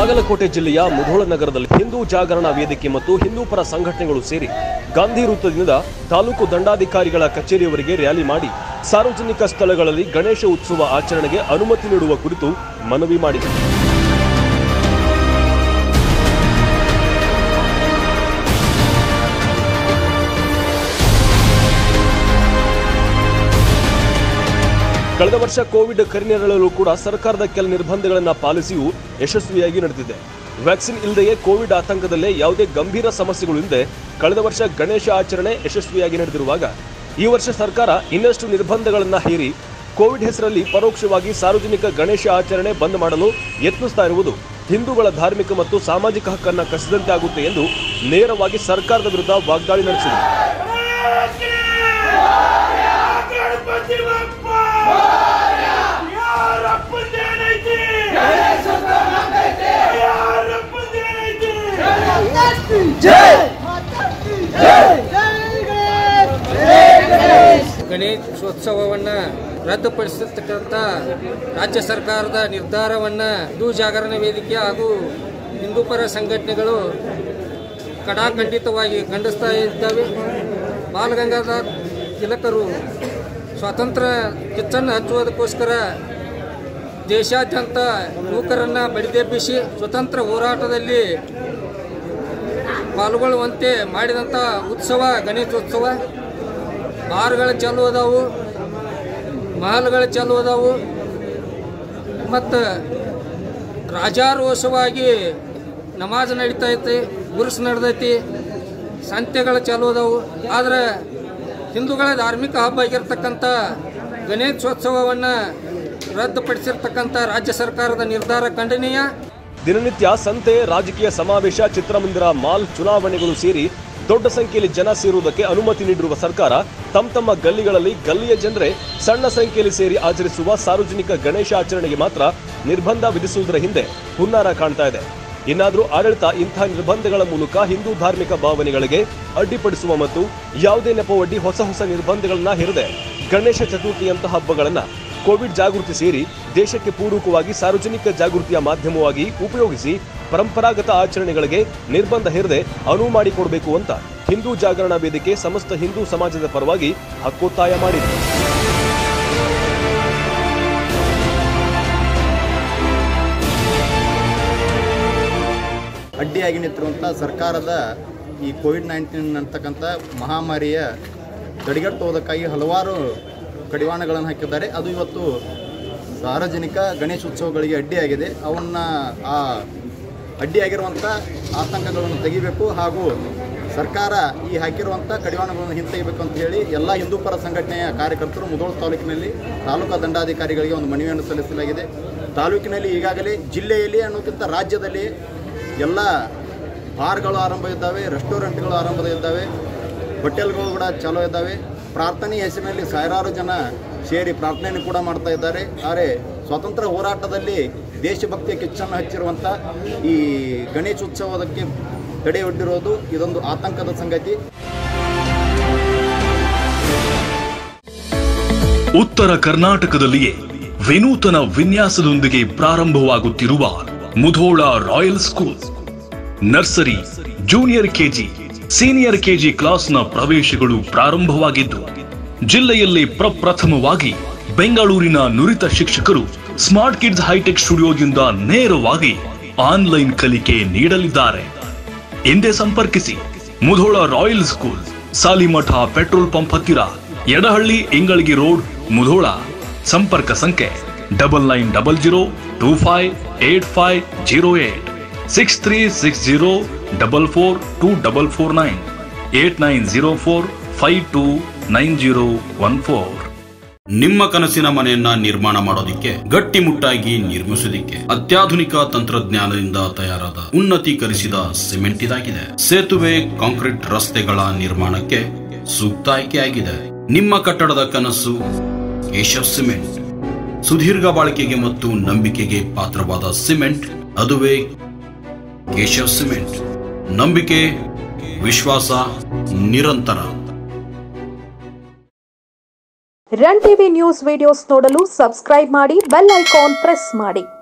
ಬಾಗಲಕೋಟೆ ಜಿಲ್ಲೆಯ ಮುಧೋಳ ನಗರದಲ್ಲಿ ಹಿಂದೂ ಜಾಗರಣ ವೇದಿಕೆ ಮತ್ತು ಹಿಂದೂ ಪರ ಸಂಘಟನೆಗಳು ಸೇರಿ ಗಾಂಧಿ ವೃತ್ತದಿಂದ ತಾಲೂಕು ದಂಡಾಧಿಕಾರಿಗಳ ಕಚೇರಿಯವರೆಗೆ ರ್ಯಾಲಿ ಮಾಡಿ ಸಾರ್ವಜನಿಕ ಸ್ಥಳಗಳಲ್ಲಿ ಗಣೇಶ ಉತ್ಸವ ಆಚರಣೆಗೆ ಅನುಮತಿ ನೀಡುವ ಕುರಿತು ಮನವಿ ಮಾಡಿದೆ ಕಳೆದ ವರ್ಷ ಕೋವಿಡ್ ಕರಿನೆರಳಲು ಕೂಡ ಸರ್ಕಾರದ ಕೆಲ ನಿರ್ಬಂಧಗಳನ್ನು ಪಾಲಿಸಿಯೂ ಯಶಸ್ವಿಯಾಗಿ ನಡೆದಿದೆ ವ್ಯಾಕ್ಸಿನ್ ಇಲ್ಲದೆಯೇ ಕೋವಿಡ್ ಆತಂಕದಲ್ಲೇ ಯಾವುದೇ ಗಂಭೀರ ಸಮಸ್ಯೆಗಳಿಲ್ಲದೆ ಕಳೆದ ವರ್ಷ ಗಣೇಶ ಆಚರಣೆ ಯಶಸ್ವಿಯಾಗಿ ನಡೆದಿರುವಾಗ ಈ ವರ್ಷ ಸರ್ಕಾರ ಇನ್ನಷ್ಟು ನಿರ್ಬಂಧಗಳನ್ನು ಹೇರಿ ಕೋವಿಡ್ ಹೆಸರಲ್ಲಿ ಪರೋಕ್ಷವಾಗಿ ಸಾರ್ವಜನಿಕ ಗಣೇಶ ಆಚರಣೆ ಬಂದ್ ಮಾಡಲು ಯತ್ನಿಸ್ತಾ ಇರುವುದು ಹಿಂದೂಗಳ ಧಾರ್ಮಿಕ ಮತ್ತು ಸಾಮಾಜಿಕ ಹಕ್ಕನ್ನ ಕಸಿದಂತೆ ಆಗುತ್ತೆ ಎಂದು ನೇರವಾಗಿ ಸರ್ಕಾರದ ವಿರುದ್ಧ ವಾಗ್ದಾಳಿ ನಡೆಸಿದರು ಗಣಪತಿ ಬಪ್ಪ ಯಾರಪ್ಪಂದೇನೈತಿ ಯಾರಪ್ಪಂದೇನೈತಿ ಗಣೇಶೋತ್ಸವವನ್ನು ರದ್ದುಪಡಿಸಿರ್ತಕ್ಕಂಥ ರಾಜ್ಯ ಸರ್ಕಾರದ ನಿರ್ಧಾರವನ್ನು ಹಿಂದೂ ಜಾಗರಣ ವೇದಿಕೆ ಹಾಗೂ ಹಿಂದೂ ಪರ ಸಂಘಟನೆಗಳು ಕಡಾಖಂಡಿತವಾಗಿ ಖಂಡಿಸ್ತಾ ಇದ್ದಾವೆ ಬಾಲಗಂಗಾಧರ್ ತಿಲಕರು ಸ್ವಾತಂತ್ರ್ಯ ಕಿಚ್ಚನ್ನು ಹಚ್ಚುವುದಕ್ಕೋಸ್ಕರ ದೇಶಾದ್ಯಂತ ಯುವಕರನ್ನು ಬಡಿದೆಬ್ಬಿಸಿ ಸ್ವತಂತ್ರ ಹೋರಾಟದಲ್ಲಿ ಪಾಲ್ಗೊಳ್ಳುವಂತೆ ಮಾಡಿದಂಥ ಉತ್ಸವ ಗಣೇಶೋತ್ಸವ ಬಾರ್ಗಳು ಚಾಲು ಅದಾವು ಮಹಲ್ಗಳು ಚಾಲು ಅದಾವು ಮತ್ತು ರಾಜಾರೋಷವಾಗಿ ನಮಾಜ್ ನಡೀತಾ ಐತಿ ಉರ್ಸ್ ನಡೆದೈತಿ ಸಂತೆಗಳು ಚಾಲು ಅದಾವು ಆದರೆ ಹಿಂದೂಗಳ ಧಾರ್ಮಿಕ ಹಬ್ಬ ಆಗಿರ್ತಕ್ಕಂಥ ಗಣೇಶೋತ್ಸವವನ್ನು ರದ್ದುಪಡಿಸಿರ್ತಕ್ಕಂಥ ರಾಜ್ಯ ಸರ್ಕಾರದ ನಿರ್ಧಾರ ಖಂಡನೀಯ ದಿನನಿತ್ಯ ಸಂತೆ ರಾಜಕೀಯ ಸಮಾವೇಶ ಚಿತ್ರಮಂದಿರ ಮಾಲ್ ಚುನಾವಣೆಗಳು ಸೇರಿ ದೊಡ್ಡ ಸಂಖ್ಯೆಯಲ್ಲಿ ಜನ ಸೇರುವುದಕ್ಕೆ ಅನುಮತಿ ನೀಡಿರುವ ಸರ್ಕಾರ ತಮ್ಮ ತಮ್ಮ ಗಲ್ಲಿಗಳಲ್ಲಿ ಗಲ್ಲಿಯ ಜನರೇ ಸಣ್ಣ ಸಂಖ್ಯೆಯಲ್ಲಿ ಸೇರಿ ಆಚರಿಸುವ ಸಾರ್ವಜನಿಕ ಗಣೇಶ ಆಚರಣೆಗೆ ಮಾತ್ರ ನಿರ್ಬಂಧ ವಿಧಿಸುವುದರ ಹಿಂದೆ ಹುನ್ನಾರ ಕಾಣ್ತಾ ಇದೆ ಇನ್ನಾದರೂ ಆಡಳಿತ ಇಂಥ ನಿರ್ಬಂಧಗಳ ಮೂಲಕ ಹಿಂದೂ ಧಾರ್ಮಿಕ ಭಾವನೆಗಳಿಗೆ ಅಡ್ಡಿಪಡಿಸುವ ಮತ್ತು ಯಾವುದೇ ನೆಪವೊಡ್ಡಿ ಹೊಸ ಹೊಸ ನಿರ್ಬಂಧಗಳನ್ನ ಹೇರದೆ ಗಣೇಶ ಚತುರ್ಥಿಯಂತಹ ಹಬ್ಬಗಳನ್ನ ಕೋವಿಡ್ ಜಾಗೃತಿ ಸೇರಿ ದೇಶಕ್ಕೆ ಪೂರಕವಾಗಿ ಸಾರ್ವಜನಿಕ ಜಾಗೃತಿಯ ಮಾಧ್ಯಮವಾಗಿ ಉಪಯೋಗಿಸಿ ಪರಂಪರಾಗತ ಆಚರಣೆಗಳಿಗೆ ನಿರ್ಬಂಧ ಹೇರದೆ ಅನುವು ಮಾಡಿಕೊಡಬೇಕು ಅಂತ ಹಿಂದೂ ಜಾಗರಣ ವೇದಿಕೆ ಸಮಸ್ತ ಹಿಂದೂ ಸಮಾಜದ ಪರವಾಗಿ ಹಕ್ಕೊತ್ತಾಯ ಮಾಡಿದೆ ಅಡ್ಡಿಯಾಗಿ ನಿಂತಿರುವಂಥ ಸರ್ಕಾರದ ಈ ಕೋವಿಡ್ ನೈನ್ಟೀನ್ ಅಂತಕ್ಕಂಥ ಮಹಾಮಾರಿಯ ತಡೆಗಟ್ಟುವುದಕ್ಕಾಗಿ ಹಲವಾರು ಕಡಿವಾಣಗಳನ್ನು ಹಾಕಿದ್ದಾರೆ ಅದು ಇವತ್ತು ಸಾರ್ವಜನಿಕ ಗಣೇಶೋತ್ಸವಗಳಿಗೆ ಅಡ್ಡಿಯಾಗಿದೆ ಅವನ್ನ ಆ ಅಡ್ಡಿಯಾಗಿರುವಂಥ ಆತಂಕಗಳನ್ನು ತೆಗಿಬೇಕು ಹಾಗೂ ಸರ್ಕಾರ ಈ ಹಾಕಿರುವಂಥ ಕಡಿವಾಣಗಳನ್ನು ಹಿಂತೆಗೆಯಬೇಕು ಅಂತ ಹೇಳಿ ಎಲ್ಲ ಹಿಂದೂ ಪರ ಸಂಘಟನೆಯ ಕಾರ್ಯಕರ್ತರು ಮುಧೋಳ ತಾಲೂಕಿನಲ್ಲಿ ತಾಲೂಕಾ ದಂಡಾಧಿಕಾರಿಗಳಿಗೆ ಒಂದು ಮನವಿಯನ್ನು ಸಲ್ಲಿಸಲಾಗಿದೆ ತಾಲೂಕಿನಲ್ಲಿ ಈಗಾಗಲೇ ಜಿಲ್ಲೆಯಲ್ಲಿ ಅನ್ನೋಕ್ಕಿಂತ ರಾಜ್ಯದಲ್ಲಿ ಎಲ್ಲ ಬಾರ್ಗಳು ಆರಂಭ ಇದ್ದಾವೆ ರೆಸ್ಟೋರೆಂಟ್ಗಳು ಆರಂಭ ಇದ್ದಾವೆ ಹೋಟೆಲ್ಗಳು ಕೂಡ ಚಾಲೂ ಇದ್ದಾವೆ ಪ್ರಾರ್ಥನೆ ಹೆಸರಿನಲ್ಲಿ ಸಾವಿರಾರು ಜನ ಸೇರಿ ಪ್ರಾರ್ಥನೆಯನ್ನು ಕೂಡ ಮಾಡ್ತಾ ಇದ್ದಾರೆ ಆದರೆ ಸ್ವಾತಂತ್ರ್ಯ ಹೋರಾಟದಲ್ಲಿ ದೇಶಭಕ್ತಿಯ ಕಿಚ್ಚನ್ನು ಹಚ್ಚಿರುವಂಥ ಈ ಗಣೇಶೋತ್ಸವದಕ್ಕೆ ತಡೆಯೊಡ್ಡಿರೋದು ಇದೊಂದು ಆತಂಕದ ಸಂಗತಿ ಉತ್ತರ ಕರ್ನಾಟಕದಲ್ಲಿಯೇ ವಿನೂತನ ವಿನ್ಯಾಸದೊಂದಿಗೆ ಪ್ರಾರಂಭವಾಗುತ್ತಿರುವ Mudhol royal school nursery junior KG senior KG ಕ್ಲಾಸ್ನ ಪ್ರವೇಶಗಳು ಪ್ರಾರಂಭವಾಗಿದ್ದು ಜಿಲ್ಲೆಯಲ್ಲಿ ಪ್ರಪ್ರಥಮವಾಗಿ ಬೆಂಗಳೂರಿನ ನುರಿತ ಶಿಕ್ಷಕರು ಸ್ಮಾರ್ಟ್ ಕಿಡ್ಸ್ ಹೈಟೆಕ್ ಸ್ಟುಡಿಯೋದಿಂದ ನೇರವಾಗಿ ಆನ್ಲೈನ್ ಕಲಿಕೆ ನೀಡಲಿದ್ದಾರೆ ಹಿಂದೆ ಸಂಪರ್ಕಿಸಿ Mudhol royal school Salimath petrol pump ಹತ್ತಿರ ಎಡಹಳ್ಳಿ ಇಂಗಳಗಿ ರೋಡ್ ಮುಧೋಳ ಸಂಪರ್ಕ ಸಂಖ್ಯೆ double nine double zero two five eight five zero eight six three six zero double four two double four nine eight nine zero four five two nine zero one four ನಿಮ್ಮ ಕನಸಿನ ಮನೆಯನ್ನ ನಿರ್ಮಾಣ ಮಾಡೋದಿಕ್ಕೆ ಗಟ್ಟಿಮುಟ್ಟಾಗಿ ನಿರ್ಮಿಸೋದಿಕ್ಕೆ ಅತ್ಯಾಧುನಿಕ ತಂತ್ರಜ್ಞಾನದಿಂದ ತಯಾರಾದ ಉನ್ನತೀಕರಿಸಿದ ಸಿಮೆಂಟ್ ಇದಾಗಿದೆ ಸೇತುವೆ ಕಾಂಕ್ರೀಟ್ ರಸ್ತೆಗಳ ನಿರ್ಮಾಣಕ್ಕೆ ಸೂಕ್ತ ಆಯ್ಕೆಯಾಗಿದೆ ನಿಮ್ಮ ಕಟ್ಟಡದ ಕನಸು ಕೇಶವ್ ಸಿಮೆಂಟ್ ಸುದೀರ್ಘ ಬಾಳಿಕೆಗೆ ಮತ್ತು ನಂಬಿಕೆಗೆ ಪಾತ್ರವಾದ ಸಿಮೆಂಟ್ ಅದುವೇ ಕೇಶವ್ ಸಿಮೆಂಟ್ ನಂಬಿಕೆ ವಿಶ್ವಾಸ ನಿರಂತರ ರನ್ ಟಿವಿ ನ್ಯೂಸ್ ವಿಡಿಯೋಸ್ ನೋಡಲು ಸಬ್ಸ್ಕ್ರೈಬ್ ಮಾಡಿ ಬೆಲ್ ಐಕಾನ್ ಪ್ರೆಸ್ ಮಾಡಿ